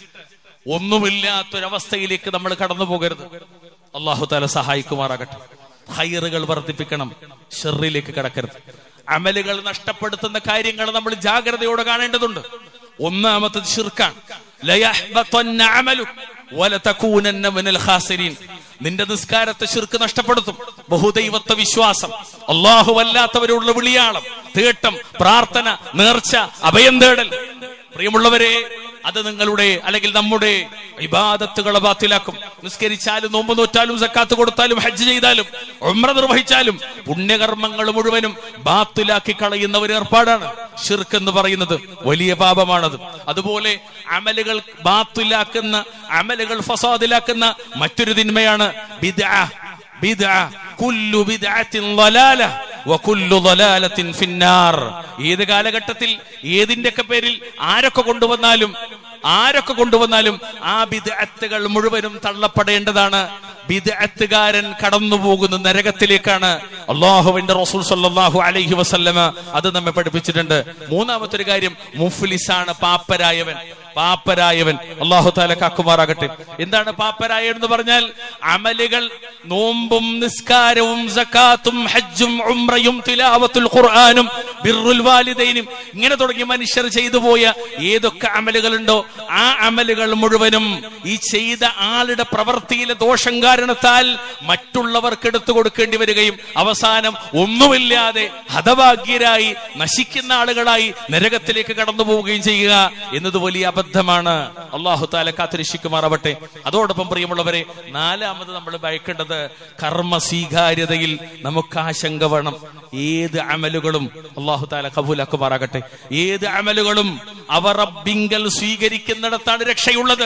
A: ഒന്നുമില്ലാത്തൊരവസ്ഥയിലേക്ക് നമ്മൾ കടന്നു പോകരുത് അള്ളാഹു താല സഹായിക്കുമാറാകട്ടെ ഹൈറുകൾ വർദ്ധിപ്പിക്കണം ഷെറിലേക്ക് കടക്കരുത് അമലുകൾ നഷ്ടപ്പെടുത്തുന്ന കാര്യങ്ങൾ നമ്മൾ ജാഗ്രതയോടെ കാണേണ്ടതുണ്ട് ഒന്നാമത്തത് ഷിർക്കാണ് ലയഹ്ബത്തന്ന അമലുക് വലതകൂനന്ന മിനൽ ഖാസിരീൻ നിന്റെ നിസ്കാരത്തെ ശിർക്ക് നഷ്ടപ്പെടുത്തും ബഹുദൈവത്വ വിശ്വാസം അള്ളാഹു അല്ലാത്തവരോടുള്ള വിളിയാളം തേട്ടം പ്രാർത്ഥന നേർച്ച അഭയം തേടൽ പ്രിയമുള്ളവരെ അത് നിങ്ങളുടെ അല്ലെങ്കിൽ നമ്മുടെ ഇബാദത്തുകളെ ബാത്തിലാക്കും നിസ്കരിച്ചാലും നോമ്പ് നോറ്റാലും സക്കാത്ത് കൊടുത്താലും ഹജ്ജ് ചെയ്താലും ഉമ്ര നിർവഹിച്ചാലും പുണ്യകർമ്മങ്ങൾ മുഴുവനും ബാത്തിലാക്കി കളയുന്ന ഒരു ഏർപ്പാടാണ് ഷിർക്ക് എന്ന് പറയുന്നത് വലിയ പാപമാണത് അതുപോലെ അമലുകൾ ബാത്തിലാക്കുന്ന അമലുകൾ ഫസാദിലാക്കുന്ന മറ്റൊരു തിന്മയാണ് ബിദ്അ ബിദ്അ കുല്ലു ബിദ്അത്തിൻ ളലാല വകുല്ലു ളലാലത്തിൻ ഫിന്നാർ ഏത് കാലഘട്ടത്തിൽ ഏതിന്റെയൊക്കെ പേരിൽ ആരൊക്കെ കൊണ്ടുവന്നാലും ആരൊക്കെ കൊണ്ടുവന്നാലും ആ ബിദ്അത്തുകൾ മുഴുവനും തള്ളപ്പെടേണ്ടതാണ് ബിദ്അത്തുകാരൻ കടന്നു പോകുന്ന നരകത്തിലേക്കാണ് അള്ളാഹുവിന്റെ റസൂൽ സല്ലല്ലാഹു അലൈഹി വസല്ലമ അത് നമ്മെ പഠിപ്പിച്ചിട്ടുണ്ട് മൂന്നാമത്തെ ഒരു കാര്യം മുഫ്ലിസാണ് പാപ്പരായവൻ പാപ്പരായവൻ അള്ളാഹു താല കാക്കുമാറാകട്ടെ എന്താണ് പാപ്പരായൻ എന്ന് പറഞ്ഞാൽ അമലുകൾ നോമ്പും നിസ്കാരവും സക്കാത്തും ഹജ്ജും ഉംറയും തിലാവത്തുൽ ഖുർആനും ബിർറുൽ വാലിദൈനും ഇങ്ങനെ തുടങ്ങി മനുഷ്യർ ചെയ്തു പോയ ഏതൊക്കെ അമലുകളുണ്ടോ ആ അമലുകൾ മുഴുവനും ഈ ചെയ്ത ആളുടെ പ്രവൃത്തിയിലെ ദോഷം കാരണത്താൽ മറ്റുള്ളവർക്ക് എടുത്തു കൊടുക്കേണ്ടി വരികയും അവസാനം ഒന്നുമില്ലാതെ ഹതഭാഗ്യരായി നശിക്കുന്ന ആളുകളായി നരകത്തിലേക്ക് കടന്നു പോവുകയും ചെയ്യുക എന്നത് വലിയ അബദ്ധമാണ് അള്ളാഹു താല കാത്തിരക്ഷിക്കുമാറാവട്ടെ അതോടൊപ്പം പ്രിയമുള്ളവരെ നാലാമത് നമ്മൾ ഭയക്കേണ്ടത് കർമ്മ സ്വീകാര്യതയിൽ നമുക്ക് ആശങ്ക വേണം ഏത് അമലുകളും അള്ളാഹു താല കബൂലാക്കുമാറാകട്ടെ ഏത് അമലുകളും അവർ റബ്ബിങ്കൽ സ്വീകരിക്കുന്നിടത്താണ് രക്ഷയുള്ളത്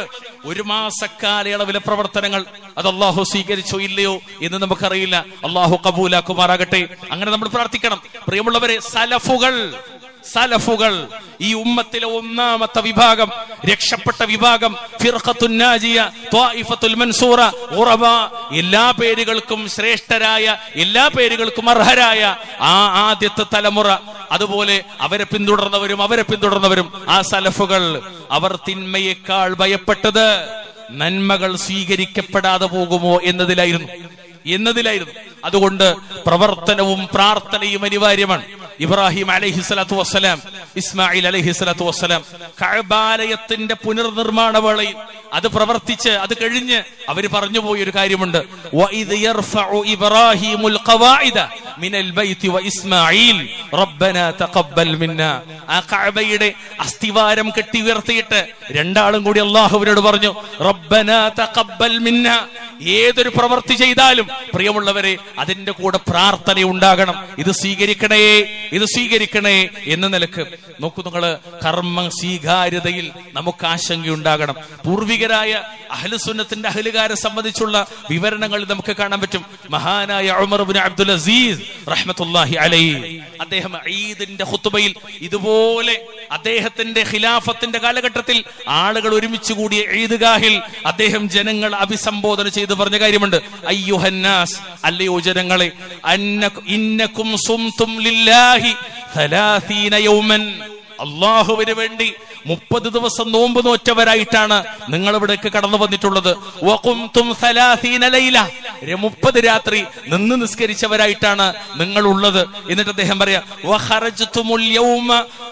A: ഒരു മാസക്കാലയളവിലെ പ്രവർത്തനങ്ങൾ അത് അള്ളാഹു സ്വീകരിച്ചോ ഇല്ലയോ എന്ന് നമുക്കറിയില്ല അള്ളാഹു കബൂലാക്കുമാറാകട്ടെ അങ്ങനെ നമ്മൾ പ്രാർത്ഥിക്കണം പ്രിയമുള്ളവരെ സലഫുകൾ സലഫുകൾ ഈ ഉമ്മത്തിലെ ഒന്നാമത്തെ വിഭാഗം രക്ഷപ്പെട്ട വിഭാഗം ഫിർഖത്തുൻ നാജിയ ത്വായിഫത്തുൽ മൻസൂറ ഉറബ എല്ലാ പേരുകൾക്കും ശ്രേഷ്ഠരായ എല്ലാ പേരുകൾക്കും അർഹരായ ആ ആദ്യത്തെ തലമുറ അതുപോലെ അവരെ പിന്തുടർന്നവരും അവരെ പിന്തുടർന്നവരും ആ സലഫുകൾ അവർ തിന്മയേക്കാൾ ഭയപ്പെട്ടത് നന്മകൾ സ്വീകരിക്കപ്പെടാതെ പോകുമോ എന്നതിലായിരുന്നു എന്നതിലായിരുന്നു അതുകൊണ്ട് പ്രവർത്തനവും പ്രാർത്ഥനയും അനിവാര്യമാണ് ഇബ്രാഹിം അലൈഹി സ്വലാത്തു വസ്സലാം ഇസ്മായിൽ അലൈഹി സ്വലാത്തു വസ്സലാം കഴബാലയത്തിന്റെ പുനർനിർമ്മാണ വേളയിൽ അത് പ്രവർത്തിച്ച് അത് കഴിഞ്ഞ് അവർ പറഞ്ഞു പോയ ഒരു കാര്യമുണ്ട് വഇദ് യർഫഉ ഇബ്രാഹിമുൽ ഖവാഇദ മിനൽ ബൈത്തി വഇസ്മാഈൽ റബ്ബനാ തഖബ്ബൽ മിന്നാ ആ കഅബയുടെ അസ്ഥിവാരം കെട്ടി ഉയർത്തിയിട്ട് രണ്ടാളും കൂടി അള്ളാഹുവിനോട് പറഞ്ഞു റബ്ബനാ തഖബ്ബൽ മിന്നാ ഏതൊരു പ്രവൃത്തി ചെയ്താലും പ്രിയമുള്ളവരെ അതിന്റെ കൂടെ പ്രാർത്ഥന ഉണ്ടാകണം ഇത് സ്വീകരിക്കണേ ഇത് സ്വീകരിക്കണേ എന്ന നിലക്ക് നോക്കൂ നിങ്ങള് കർമ്മ സ്വീകാര്യതയിൽ നമുക്ക് ആശങ്കയുണ്ടാകണം പൂർവികരായ അഹ്ലുസുന്നത്തിന്റെ അഹലുകാരെ സംബന്ധിച്ചുള്ള വിവരണങ്ങൾ നമുക്ക് കാണാൻ പറ്റും മഹാനായ ഉമർ ബിൻ അബ്ദുൽ അസീസ് റഹ്മത്തുല്ലാഹി അലൈഹി അദ്ദേഹം ഈദിന്റെ ഖുത്ബയിൽ ഇതുപോലെ അദ്ദേഹത്തിന്റെ ഖിലാഫത്തിന്റെ കാലഘട്ടത്തിൽ ആളുകൾ ഒരുമിച്ച് കൂടിയ ഈദ്ഗാഹിൽ അദ്ദേഹം ജനങ്ങൾ അഭിസംബോധന ചെയ്ത് പറഞ്ഞ കാര്യമുണ്ട് അയ്യുഹന്നാസ് അല്ലയോ ജനങ്ങളെ അന്നകു- ഇന്നക്കും സുംതും ലില്ലാഹി ഥലാഥീന യൗമൻ അള്ളാഹുവിന് വേണ്ടി മുപ്പത് ദിവസം നോമ്പ് നോറ്റവരായിട്ടാണ് നിങ്ങൾ ഇവിടേക്ക് കടന്നു വന്നിട്ടുള്ളത് വഖുംതും സലാസീന ലൈല മുപ്പത് രാത്രി നിന്ന് നിസ്കരിച്ചവരായിട്ടാണ് നിങ്ങൾ ഉള്ളത് എന്നിട്ട് അദ്ദേഹം പറയാ വഖറജ്തുമുൽ യൗമ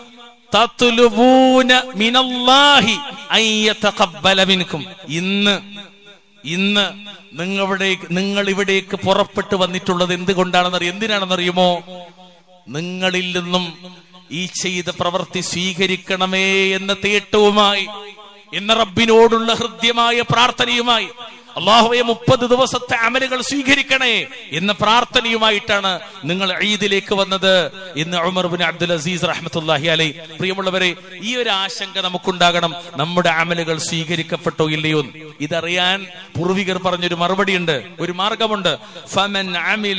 A: തത്ലുബൂന മിനല്ലാഹി അൻ യതഖബ്ബല മിൻകും ഇന്ന് ഇന്ന് നിങ്ങളുടെ നിങ്ങൾ ഇവിടേക്ക് പുറപ്പെട്ടു വന്നിട്ടുള്ളത് എന്തുകൊണ്ടാണെന്നറിയോ എന്തിനാണെന്നറിയുമോ നിങ്ങളിൽ നിന്നും ഈ ചെയ്ത പ്രവൃത്തി സ്വീകരിക്കണമേ എന്ന തേട്ടവുമായി എന്ന റബ്ബിനോടുള്ള ഹൃദ്യമായ പ്രാർത്ഥനയുമായി അള്ളാഹുവെ മുപ്പത് ദിവസത്തെ അമലുകൾ സ്വീകരിക്കണേ എന്ന പ്രാർത്ഥനയുമായിട്ടാണ് നിങ്ങൾ ഈദിലേക്ക് വന്നത് എന്ന് ഉമർ ബിൻ അബ്ദുൽ അസീസ് റഹ്മത്തുല്ലാഹി അലൈ പ്രിയമുള്ളവരെ ഈ ഒരു ആശങ്ക നമുക്കുണ്ടാകണം നമ്മുടെ അമലുകൾ സ്വീകരിക്കപ്പെട്ടോ ഇല്ലയോ എന്ന്. ഇതറിയാൻ പൂർവികർ പറഞ്ഞൊരു മറുപടിയുണ്ട് ഒരു മാർഗമുണ്ട് ഫമൻ അമില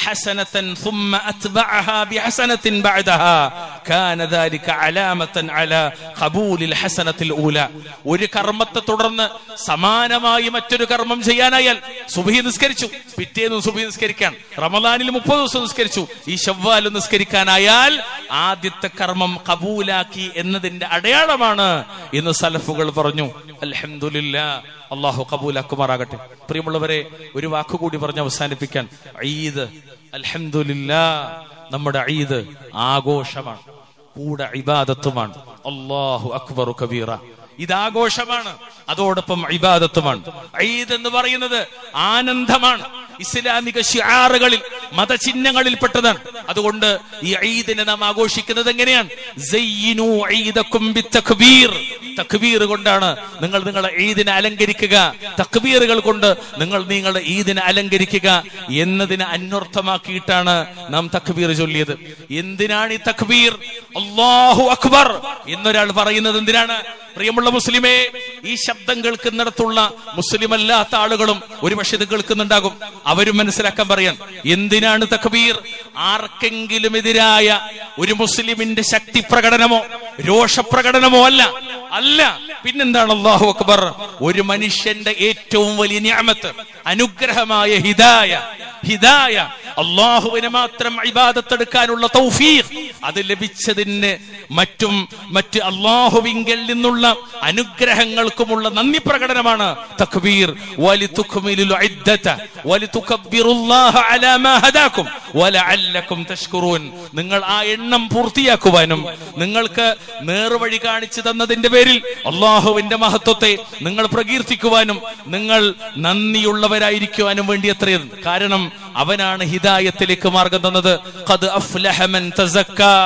A: ഹസനതൻ ثم أتبعها بحسنة بعدها كان ذلك علامة على قبول الحسنة الأولى ഒരു കർമ്മത്തെ തുടർന്ന് സമാനമായി മറ്റൊരു കർമ്മം ചെയ്യാനായാൽ സുബഹി നിസ്കരിച്ചു പിറ്റേന്ന് സുബഹി നിസ്കരിക്കാൻ റമദാനിൽ മുപ്പത് ദിവസം നിസ്കരിച്ചു ഈ ഷവ്വാൽ നിസ്കരിക്കാനായാൽ ആദ്യത്തെ കർമ്മം കബൂലാക്കി എന്നതിന്റെ അടയാളമാണ് എന്ന് സലഫുകൾ പറഞ്ഞു അൽഹംദുലില്ലാ അള്ളാഹു കബൂലാക്കുമാറാകട്ടെ പ്രിയമുള്ളവരെ ഒരു വാക്കുകൂടി പറഞ്ഞ് അവസാനിപ്പിക്കാൻ ഈദ് അൽഹംദുലില്ലാ നമ്മുടെ ഈദ് ആഘോഷമാണ് കൂടെ ഇബാദത്തുമാണ് അള്ളാഹു അക്ബറു കബീറ ഇത് ആഘോഷമാണ് അതോടൊപ്പം ഇബാദത്തുമാണ് ഈദ് എന്ന് പറയുന്നത് ആനന്ദമാണ് ഇസ്ലാമിക ഷിആറുകളിൽ മതചിഹ്നങ്ങളിൽപ്പെട്ടതാണ് അതുകൊണ്ട് ഈ ഈദിനെ നാം ആഘോഷിക്കുന്നത് എങ്ങനെയാണ് സയ്യിനു ഈദക്കും ബിത്തക്ബീർ തക്ബീർ കൊണ്ടാണ് നിങ്ങൾ നിങ്ങളെ ഈദിനെ അലങ്കരിക്കുക തക്ബീറുകൾ കൊണ്ട് നിങ്ങൾ നിങ്ങളുടെ ഈദിനെ അലങ്കരിക്കുക എന്നതിനെ അന്വർത്ഥമാക്കിയിട്ടാണ് നാം തക്ബീർ ചൊല്ലിയത് എന്തിനാണ് ഈ തക്ബീർ അള്ളാഹു അക്ബർ എന്നൊരാൾ പറയുന്നത് എന്തിനാണ് പ്രിയമുള്ള മുസ്ലിമേ ഈ ശബ്ദം കേൾക്കുന്നിടത്തുള്ള മുസ്ലിം അല്ലാത്ത ആളുകളും ഒരുപക്ഷെ ഇത് കേൾക്കുന്നുണ്ടാകും അവരും മനസ്സിലാക്കാൻ പറയാൻ എന്തിനാണ് തക്ബീർ ആർക്കെങ്കിലും എതിരായ ഒരു മുസ്ലിമിന്റെ ശക്തി പ്രകടനമോ രോഷപ്രകടനമോ അല്ല അല്ല പിന്നെന്താണ് അള്ളാഹു അക്ബർ ഒരു മനുഷ്യന്റെ ഏറ്റവും വലിയ ഞാമത്ത് അനുഗ്രഹമായ ഹിദായ ഹിദായ അള്ളാഹുവിനെ മാത്രം ഇബാദത്തെടുക്കാനുള്ള തൗഫീഖ് അത് ലഭിച്ചതിന് മറ്റും മറ്റ് അള്ളാഹുവിങ്കൽ നിന്നുള്ള അനുഗ്രഹങ്ങൾക്കുമുള്ള നന്ദി പ്രകടനമാണ് തക്ബീർ വലിതുക്മിലുൽ ഇദ്ദത വലിതുകബ്ബിറുല്ലാഹ അലാ മാ ഹദാകും വലഅല്ലകും തഷ്കുറൂൻ നിങ്ങൾ ആ എണ്ണം പൂർത്തിയാക്കുവാനും നിങ്ങൾക്ക് നേർവഴി കാണിച്ചു തന്നതിന്റെ പേരിൽ അള്ളാഹുവിന്റെ മഹത്വത്തെ നിങ്ങൾ പ്രകീർത്തിക്കുവാനും നിങ്ങൾ നന്ദിയുള്ളവരായിരിക്കുവാനും വേണ്ടി എത്രയത് കാരണം അവനാണ് ഹിദായത്തിലേക്ക് മാർഗം തന്നത് ഖദ് അഫ്ലഹ മൻ തസക്ക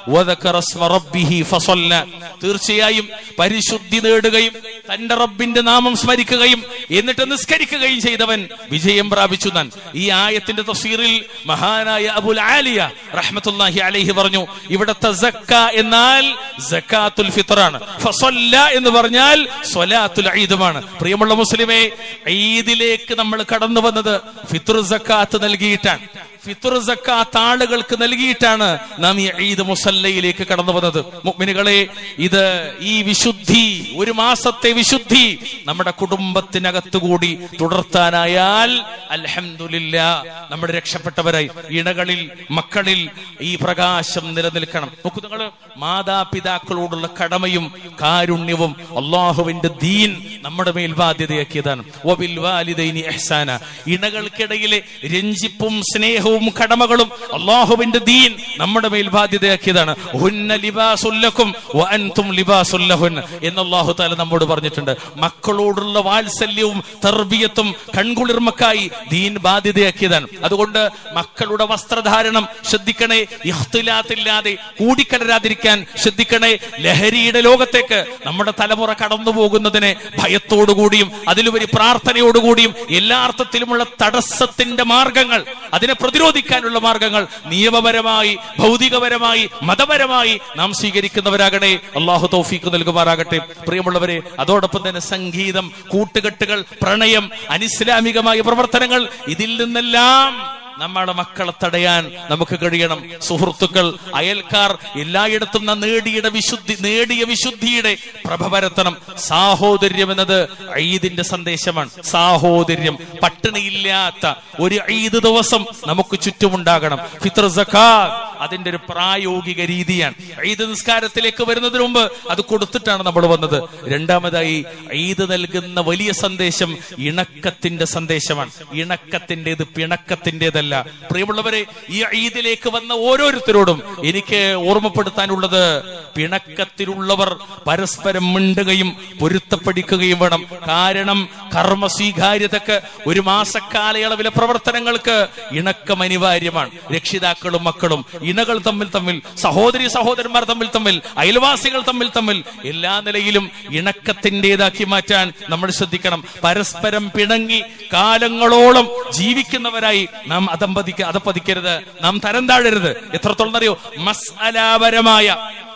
A: വദക്കറ സ്മ റബ്ബിഹി ഫസല്ല തീർച്ചയായും പരിശുദ്ധി നേടുകയും തന്റെ റബ്ബിന്റെ നാമം സ്മരിക്കുകയും എന്നിട്ട് നിസ്കരിക്കുകയും ചെയ്തവൻ വിജയം പ്രാപിച്ചു താൻ ഈ ആയത്തിന്റെ തഫ്സീറിൽ മഹാനായ അബുൽ ആലിയ റഹ്മത്തുല്ലാഹി അലൈഹി പറഞ്ഞു ഇവിടത്തെ സക്ക എന്നാൽ സക്കാത്തുൽ ഫിത്റാണ് ഫസല്ല എന്ന് പറഞ്ഞാൽ സ്വലാത്തുൽ ഈദുമാണ് പ്രിയമുള്ള മുസ്ലിമേ ഈദിലേക്ക് നമ്മൾ കടന്നു വന്നത് ഫിത്ർ സക്കാത്ത് നൽകിയിട്ടാണ് ഫിത്ർ സക്കാത്ത് ആളുകൾക്ക് നൽകിയിട്ടാണ് നാം ഈ ഈദ് മുസല്ലയിലേക്ക് കടന്നു വന്നത് മുഅ്മിനുകളെ ഇത് ഈ വിശുദ്ധി ഒരു മാസത്തെ വിശുദ്ധി നമ്മുടെ കുടുംബത്തിനകത്ത് കൂടി തുടർത്താനായാൽ അൽഹംദുലില്ല നമ്മുടെ രക്ഷപ്പെട്ടവരായി ഇണകളിൽ മക്കളിൽ ഈ പ്രകാശം നിലനിൽക്കണം നോക്കൂ നിങ്ങൾ മാതാപിതാക്കളോടുള്ള കടമയും കാരുണ്യവും അള്ളാഹുവിന്റെ ദീൻ നമ്മുടെ മേൽ ബാധ്യതയാക്കിയതാണ് വബിൽ വാലിദൈനി ഇഹ്സാന ഇണകൾക്കിടയിലെ രഞ്ജിപ്പും സ്നേഹവും കടമകളും അള്ളാഹുവിന്റെ ദീൻ നമ്മുടെ മേൽ ബാധ്യതയാക്കിയതാണ് ഹുന്ന ലിബാസുല്ലക്കും വഅൻതും ലിബാസുല്ലഹുൻ എന്ന് അള്ളാഹു താല നമ്മോട് പറഞ്ഞിട്ടുണ്ട് മക്കളോടുള്ള വാത്സല്യവും തർബിയത്തും കൺകുളിർമക്കായി ദീൻ ബാധ്യതയാക്കിയതാണ് അതുകൊണ്ട് മക്കളുടെ വസ്ത്രധാരണം ശ്രദ്ധിക്കണേ ഇഖ്തിലാത്തില്ലാതെ കൂടിക്കലരാതിരിക്കാൻ ശ്രദ്ധിക്കണേ ലഹരിയുടെ ലോകത്തേക്ക് നമ്മുടെ തലമുറ കടന്നു പോകുന്നതിനെ ഭയത്തോടുകൂടിയും അതിലുപരി പ്രാർത്ഥനയോടുകൂടിയും എല്ലാ അർത്ഥത്തിലുമുള്ള തടസ്സത്തിന്റെ മാർഗങ്ങൾ അതിനെ പ്രതിരോധിക്കാനുള്ള മാർഗങ്ങൾ നിയമപരമായി ഭൗതികപരമായി മതപരമായി നാം സ്വീകരിക്കുന്നവരാകണേ അള്ളാഹു തൗഫീക്ക് നൽകുമാറാകട്ടെ പ്രിയമുള്ളവരെ അതോടൊപ്പം തന്നെ സംഗീതം കൂട്ടുകെട്ടുകൾ പ്രണയം അനിസ്ലാമികമായ പ്രവർത്തനങ്ങൾ ഇതിൽ നിന്നെല്ലാം നമ്മുടെ മക്കളെ തടയാൻ നമുക്ക് കഴിയണം സുഹൃത്തുക്കൾ അയൽക്കാർ എല്ലായിടത്തും നാം നേടിയുടെ വിശുദ്ധി നേടിയ വിശുദ്ധിയുടെ പ്രഭ പരത്തണം സാഹോദര്യം എന്നത് ഈദിന്റെ സന്ദേശമാണ് സാഹോദര്യം പട്ടിണിയില്ലാത്ത ഒരു ഈദ് ദിവസം നമുക്ക് ചുറ്റുമുണ്ടാകണം ഫിത്ര സക്കാത്ത് അതിന്റെ ഒരു പ്രായോഗിക രീതിയാണ് ഈദ് നിസ്കാരത്തിലേക്ക് വരുന്നതിന് മുമ്പ് അത് കൊടുത്തിട്ടാണ് നമ്മൾ വന്നത് രണ്ടാമതായി ഈദ് നൽകുന്ന വലിയ സന്ദേശം ഇണക്കത്തിന്റെ സന്ദേശമാണ് ഇണക്കത്തിന്റേത് പിണക്കത്തിന്റേതല്ല പ്രിയമുള്ളവരെ ഈ ഈദിലേക്ക് വന്ന ഓരോരുത്തരോടും എനിക്ക് ഓർമ്മപ്പെടുത്താനുള്ളത് പിണക്കത്തിലുള്ളവർ പരസ്പരം മിണ്ടുകയും പൊരുത്തപ്പെടിക്കുകയും വേണം കാരണം കർമ്മ സ്വീകാര്യതക്ക് ഒരു മാസക്കാലയളവിലെ പ്രവർത്തനങ്ങൾക്ക് ഇണക്കം അനിവാര്യമാണ് രക്ഷിതാക്കളും മക്കളും ഇണകൾ തമ്മിൽ തമ്മിൽ സഹോദരി സഹോദരന്മാർ തമ്മിൽ തമ്മിൽ അയൽവാസികൾ തമ്മിൽ തമ്മിൽ എല്ലാ നിലയിലും ഇണക്കത്തിൻ്റെതാക്കി മാറ്റാൻ നമ്മൾ ശ്രദ്ധിക്കണം പരസ്പരം പിണങ്ങി കാലങ്ങളോളം ജീവിക്കുന്നവരായി നാം അതമ്പതിക്ക അതപ്പതിക്കരുത് നാം തരം താഴരുത് എത്രത്തോളം അറിയോ മസ്അലാപരമായ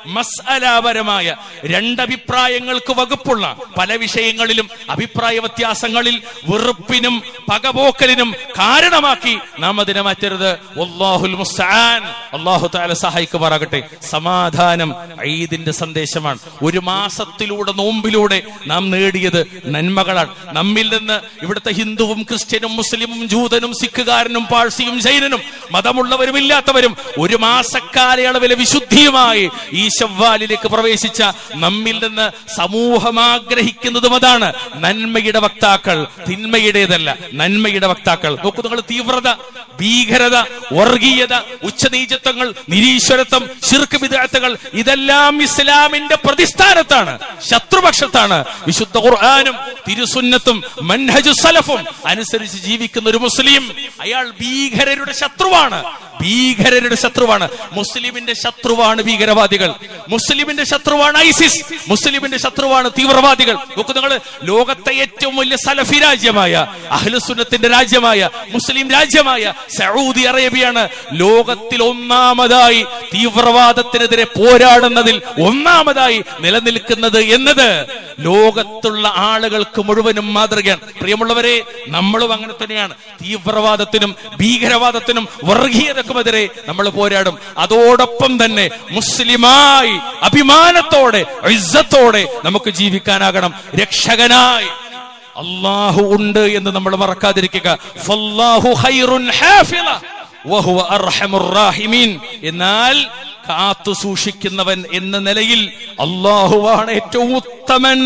A: മസ്അലാപരമായ രണ്ടഭിപ്രായങ്ങൾക്ക് വകുപ്പുള്ള പല വിഷയങ്ങളിലും അഭിപ്രായ വ്യത്യാസങ്ങളിൽ വെറുപ്പിനും പകപോക്കലിനും കാരണമാക്കി നാം അതിനെ മാറ്റരുത് വല്ലാഹുൽ മുസ്തആൻ അല്ലാഹു തആല സഹായിക്കുമാറാകട്ടെ സമാധാനം ഈദിന്റെ സന്ദേശമാണ് ഒരു മാസത്തിലൂടെ നോമ്പിലൂടെ നാം നേടിയത് നന്മകളാണ് നമ്മിൽ നിന്ന് ഇവിടുത്തെ ഹിന്ദുവും ക്രിസ്ത്യനും മുസ്ലിമും ജൂതനും സിഖുകാരനും പാഴ്സിയും ജൈനനും മതമുള്ളവരും ഇല്ലാത്തവരും ഒരു മാസക്കാലയളവിലെ വിശുദ്ധിയുമായി ഈ ശവ്വാലിലേക്ക് പ്രവേശിച്ച നമ്മിൽ നിന്ന് സമൂഹം ആഗ്രഹിക്കുന്നതും അതാണ് നന്മയുടെ വക്താക്കൾ തിന്മയുടേതല്ല നന്മയുടെ വക്താക്കൾ നോക്കൂ നിങ്ങൾ തീവ്രത ഭീകരത വർഗീയത ഉച്ചനീചത്വങ്ങൾ നിരീശ്വരത്വം ശിർക്ക് വിദഗ്ധകൾ ഇതെല്ലാം ഇസ്ലാമിന്റെ പ്രതിസ്ഥാനത്താണ് ശത്രുപക്ഷത്താണ് വിശുദ്ധ ഖുർആാനും തിരുസുന്നത്തും മൻഹജു സലഫും അനുസരിച്ച് ജീവിക്കുന്ന ഒരു മുസ്ലിം അയാൾ ഭീകരരുടെ ശത്രുവാണ് ഭീകരരുടെ ശത്രുവാണ് മുസ്ലിമിന്റെ ശത്രുവാണ് ഭീകരവാദികൾ മുസ്ലിമിന്റെ ശത്രുവാണ് ഐസിസ് മുസ്ലിമിന്റെ ശത്രുവാണ് തീവ്രവാദികൾ നോക്കൂ നിങ്ങൾ ലോകത്തെ ഏറ്റവും വലിയ സലഫി രാജ്യമായ അഹ്ലുസുന്നത്തിന്റെ രാജ്യമായ മുസ്ലിം രാജ്യമായ സൗദി അറേബ്യയാണ് ലോകത്തിൽ ഒന്നാമതായി തീവ്രവാദത്തിനെതിരെ പോരാടുന്നതിൽ ഒന്നാമതായി നിലനിൽക്കുന്നത് എന്നത് ലോകത്തുള്ള ആളുകൾക്ക് മുഴുവനും മാതൃകയാണ് പ്രിയമുള്ളവരെ നമ്മളും അങ്ങനെ തന്നെയാണ് തീവ്രവാദത്തിനും ഭീകരവാദത്തിനും വർഗീയതക്കുമെതിരെ നമ്മൾ പോരാടും അതോടൊപ്പം തന്നെ മുസ്ലിമായി അഭിമാനത്തോടെ ഇസ്സത്തോടെ നമുക്ക് ജീവിക്കാനാകണം രക്ഷകനായി അള്ളാഹു ഉണ്ട് എന്ന് നമ്മൾ മറക്കാതിരിക്കുക ഫല്ലാഹു ഖൈറുൻ ഹാഫിള വഹുവ അർഹമുർ റാഹിമീൻ എന്നാൽ കാത്തു സൂക്ഷിക്കുന്നവൻ എന്ന നിലയിൽ അള്ളാഹുവാണ് ഏറ്റവും ഉത്തമൻ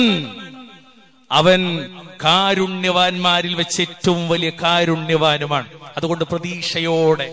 A: അവൻ കാരുണ്യവാന്മാരിൽ വെച്ച് ഏറ്റവും വലിയ കാരുണ്യവാനുമാണ് അതുകൊണ്ട് പ്രതീക്ഷയോടെ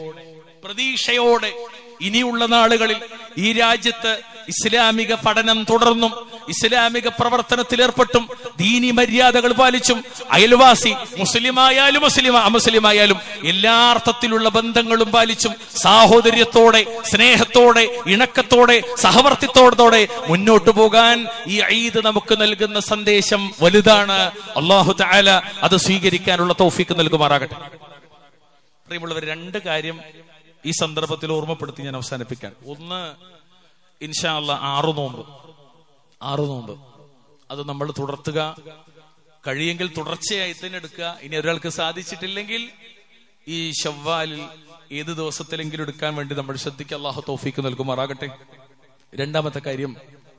A: പ്രതീക്ഷയോടെ ഇനിയുള്ള നാളുകളിൽ ഈ രാജ്യത്ത് ഇസ്ലാമിക പഠനം തുടർന്നും ഇസ്ലാമിക പ്രവർത്തനത്തിൽ ഏർപ്പെട്ടും ദീനി മര്യാദകൾ പാലിച്ചും അയൽവാസി മുസ്ലിമായാലും മുസ്ലിം അമുസ്ലിമായാലും എല്ലാ അർത്ഥത്തിലുള്ള ബന്ധങ്ങളും പാലിച്ചും സാഹോദര്യത്തോടെ സ്നേഹത്തോടെ ഇണക്കത്തോടെ സഹവർത്തിത്തോടത്തോടെ മുന്നോട്ടു പോകാൻ ഈ ഈദ് നമുക്ക് നൽകുന്ന സന്ദേശം വലുതാണ് അള്ളാഹു താല അത് സ്വീകരിക്കാനുള്ള തൗഫീക്ക് നൽകുമാറാകട്ടെ പ്രിയമുള്ളവർ രണ്ട് കാര്യം ഈ സന്ദർഭത്തിൽ ഓർമ്മപ്പെടുത്തി ഞാൻ അവസാനിപ്പിക്കാൻ ഒന്ന് ഇൻഷാ അല്ല ആറു നോമ്പ് ആറു നോമ്പ് അത് നമ്മൾ തുടർത്തുക കഴിയെങ്കിൽ തുടർച്ചയായി തന്നെ എടുക്കുക ഇനി ഒരാൾക്ക് സാധിച്ചിട്ടില്ലെങ്കിൽ ഈ ഷവ്വാലിൽ ഏത് ദിവസത്തിലെങ്കിലും എടുക്കാൻ വേണ്ടി നമ്മൾ ശ്രദ്ധിക്കുക അള്ളാഹു തോഫീക്ക് നൽകുമാറാകട്ടെ രണ്ടാമത്തെ കാര്യം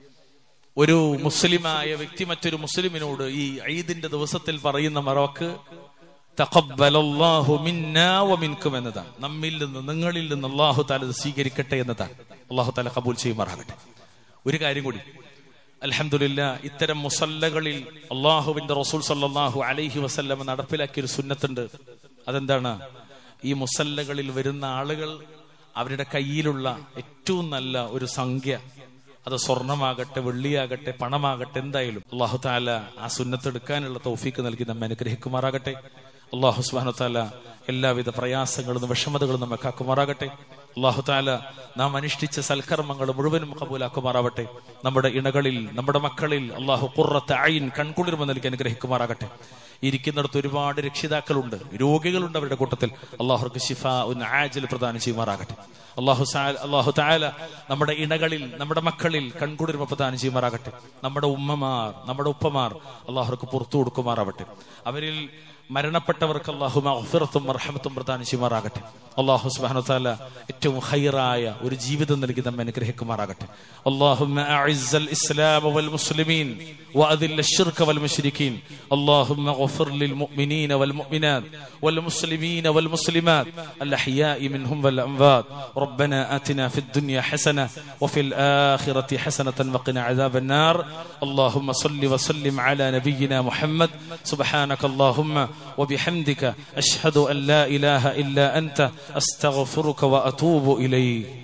A: ഒരു മുസ്ലിമായ വ്യക്തി മറ്റൊരു മുസ്ലിമിനോട് ഈ ഈദിന്റെ ദിവസത്തിൽ പറയുന്ന മറവക്ക് തഖബ്ബലല്ലാഹു മിന്നാ വമിൻകും എന്നതാണ് നമ്മിൽ നിന്ന് നിങ്ങളിൽ നിന്ന് അള്ളാഹു താല ഇത് സ്വീകരിക്കട്ടെ എന്നതാണ് അള്ളാഹു താല കബൂൽ ചെയ്യുമാറാകട്ടെ ഒരു കാര്യം കൂടി അലഹമില്ല ഇത്തരം മുസല്ലകളിൽ അള്ളാഹുവിന്റെ റസൂൽ സല്ലാഹു അലൈഹി വസല്ലം നടപ്പിലാക്കിയ ഒരു സുന്നത്തുണ്ട് അതെന്താണ് ഈ മുസല്ലകളിൽ വരുന്ന ആളുകൾ അവരുടെ കയ്യിലുള്ള ഏറ്റവും നല്ല ഒരു സംഖ്യ അത് സ്വർണമാകട്ടെ വെള്ളിയാകട്ടെ പണമാകട്ടെ എന്തായാലും അള്ളാഹു താല ആ സുന്നത്ത് എടുക്കാനുള്ള തൗഫീക്ക് നൽകി നമ്മെ അനുഗ്രഹിക്കുമാറാകട്ടെ അള്ളാഹു സുബാനു താല എല്ലാവിധ പ്രയാസങ്ങളും വിഷമതകളും നമ്മെ കാക്കുമാറാകട്ടെ അള്ളാഹു താല നാം അനുഷ്ഠിച്ച സൽക്കർമ്മങ്ങൾ മുഴുവനും കബൂലാക്കുമാറാവട്ടെ നമ്മുടെ ഇണകളിൽ നമ്മുടെ മക്കളിൽ അള്ളാഹു കുറത്ത് അയിൻ കൺകുളിർമ നൽകി അനുഗ്രഹിക്കുമാറാകട്ടെ ഇരിക്കുന്നിടത്ത് ഒരുപാട് രക്ഷിതാക്കളുണ്ട് രോഗികളുണ്ട് അവരുടെ കൂട്ടത്തിൽ അള്ളാഹുർക്ക് ഷിഫ ഉൻ ആജൽ പ്രദാനം ചെയ്യുമാറാകട്ടെ അള്ളാഹു അള്ളാഹു താല നമ്മുടെ ഇണകളിൽ നമ്മുടെ മക്കളിൽ കൺകുളിർമ പ്രദാനം ചെയ്യുമാറാകട്ടെ നമ്മുടെ ഉമ്മമാർ നമ്മുടെ ഉപ്പമാർ അള്ളാഹുർക്ക് പുറത്തു കൊടുക്കുമാറാവട്ടെ അവരിൽ മരണപ്പെട്ടവർക്ക് അള്ളാഹു മഹഫിറത്തും മർഹമത്തും പ്രദാനം ചെയ്യുമാറാകട്ടെ അള്ളാഹു സുബ്ഹാനഹു തആല ഏറ്റവും ഖൈറായ ഒരു ജീവിതം നൽകി നമ്മെ അനുഗ്രഹിക്കുമാറാകട്ടെ اللهم أعز الإسلام والمسلمين وأذل الشرك والمشركين اللهم اغفر للمؤمنين والمؤمنات والمسلمين والمسلمات الأحياء منهم والأموات ربنا آتنا في الدنيا حسنة وفي الآخرة حسنة وقنا عذاب النار اللهم صل وسلم على نبينا محمد سبحانك اللهم وبحمدك أشهد أن لا إله إلا أنت أستغفرك وأتوب إليك